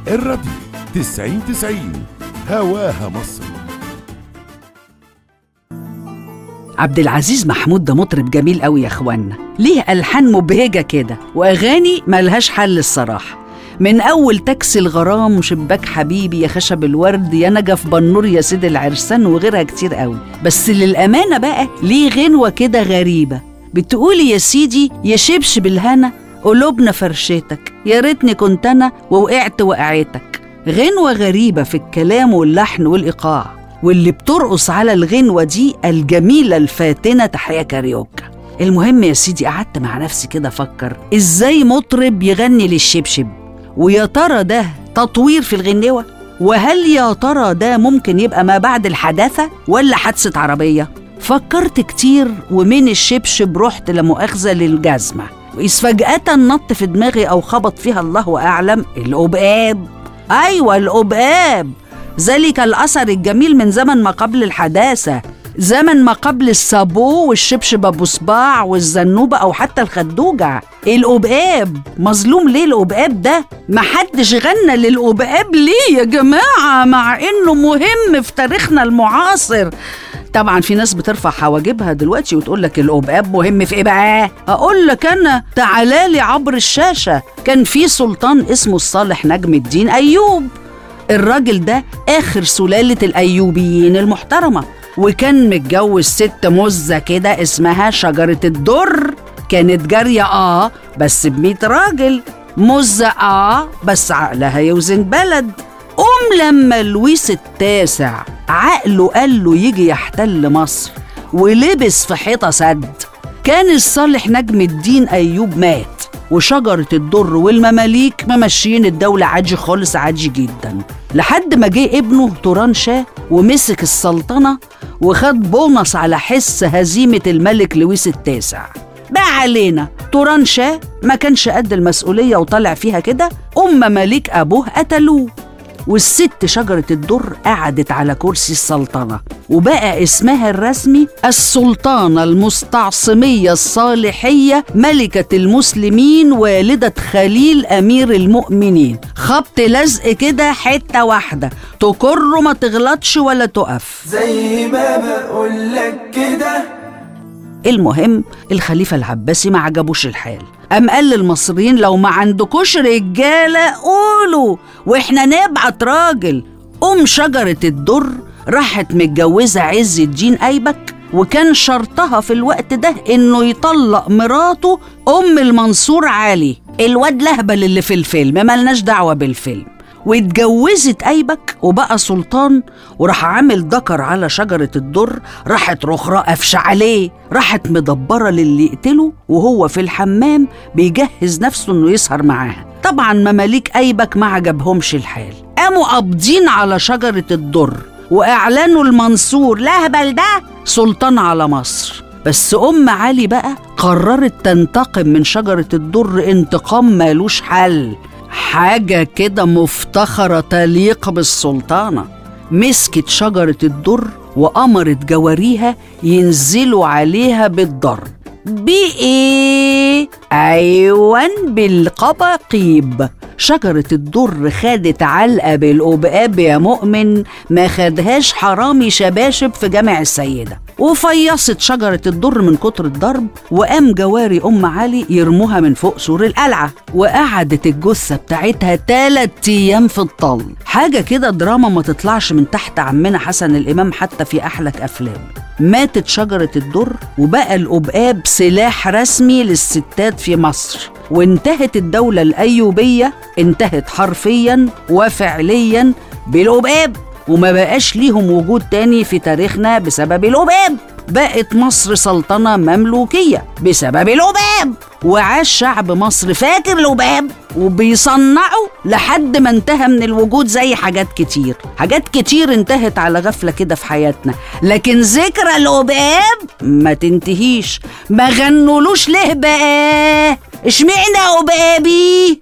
الراديو تسعين تسعين هواها مصر عبد العزيز محمود ده مطرب جميل قوي يا اخوانا ليه الحان مبهجه كده واغاني ملهاش حل الصراحه من اول تاكسي الغرام وشباك حبيبي يا خشب الورد يا نجف بنور يا سيد العرسان وغيرها كتير قوي بس للامانه بقى ليه غنوه كده غريبه بتقولي يا سيدي يا شبشب الهنا قلوبنا فرشتك يا ريتني كنت انا ووقعت وقعتك غنوه غريبه في الكلام واللحن والايقاع واللي بترقص على الغنوة دي الجميلة الفاتنة تحية كاريوكا المهم يا سيدي قعدت مع نفسي كده أفكر إزاي مطرب يغني للشبشب ويا ترى ده تطوير في الغنوة وهل يا ترى ده ممكن يبقى ما بعد الحداثة ولا حادثة عربية فكرت كتير ومن الشبشب رحت لمؤاخذة للجزمة وإذ فجأة نط في دماغي أو خبط فيها الله أعلم القبقاب أيوة القبقاب ذلك الأثر الجميل من زمن ما قبل الحداثة زمن ما قبل السابو والشبشب أبو صباع والزنوبة أو حتى الخدوجة القبقاب مظلوم ليه القبقاب ده؟ محدش غنى للقبقاب ليه يا جماعة مع إنه مهم في تاريخنا المعاصر طبعا في ناس بترفع حواجبها دلوقتي وتقول لك القبقاب مهم في ايه بقى؟ اقول لك انا تعالى لي عبر الشاشه كان في سلطان اسمه الصالح نجم الدين ايوب الراجل ده آخر سلالة الأيوبيين المحترمة وكان متجوز ست مزة كده اسمها شجرة الدر كانت جارية آه بس بمية راجل مزة آه بس عقلها يوزن بلد قوم لما لويس التاسع عقله قال له يجي يحتل مصر ولبس في حيطة سد كان الصالح نجم الدين أيوب مات وشجرة الدر والمماليك ممشيين الدولة عادي خالص عادي جدا لحد ما جه ابنه توران شاه ومسك السلطنة وخد بونص على حس هزيمة الملك لويس التاسع بقى علينا توران شاه ما كانش قد المسؤولية وطلع فيها كده أم مماليك أبوه قتلوه والست شجرة الدر قعدت على كرسي السلطنة وبقى اسمها الرسمي السلطانة المستعصمية الصالحية ملكة المسلمين والدة خليل أمير المؤمنين خبط لزق كده حتة واحدة تكر ما تغلطش ولا تقف زي ما بقولك كده المهم الخليفة العباسي ما عجبوش الحال قام قال للمصريين لو ما عندكوش رجالة قولوا واحنا نبعت راجل أم شجرة الدر راحت متجوزة عز الدين أيبك وكان شرطها في الوقت ده إنه يطلق مراته أم المنصور علي الواد لهبل اللي في الفيلم ملناش دعوة بالفيلم واتجوزت أيبك وبقى سلطان وراح عامل ذكر على شجرة الدر راحت رخرة قفش عليه راحت مدبرة للي يقتله وهو في الحمام بيجهز نفسه إنه يسهر معاها طبعا مماليك أيبك ما عجبهمش الحال قاموا قابضين على شجرة الدر وإعلانوا المنصور لهبل ده سلطان على مصر بس أم علي بقى قررت تنتقم من شجرة الدر انتقام مالوش حل حاجة كده مفتخرة تليق بالسلطانة مسكت شجرة الدر وأمرت جواريها ينزلوا عليها بالضرب بإيه؟ أيوان بالقباقيب شجرة الدر خدت علقة بالقبقاب يا مؤمن ما خدهاش حرامي شباشب في جامع السيدة وفيصت شجرة الدر من كتر الضرب وقام جواري أم علي يرموها من فوق سور القلعة وقعدت الجثة بتاعتها تلات أيام في الطل حاجة كده دراما ما تطلعش من تحت عمنا حسن الإمام حتى في أحلك أفلام ماتت شجرة الدر وبقى القبقاب سلاح رسمي للستات في مصر وانتهت الدولة الأيوبية انتهت حرفيا وفعليا بالقبقاب وما بقاش ليهم وجود تاني في تاريخنا بسبب القباب بقت مصر سلطنة مملوكية بسبب القباب وعاش شعب مصر فاكر القباب وبيصنعوا لحد ما انتهى من الوجود زي حاجات كتير حاجات كتير انتهت على غفلة كده في حياتنا لكن ذكرى القباب ما تنتهيش ما غنولوش ليه بقى اشمعنى قبابي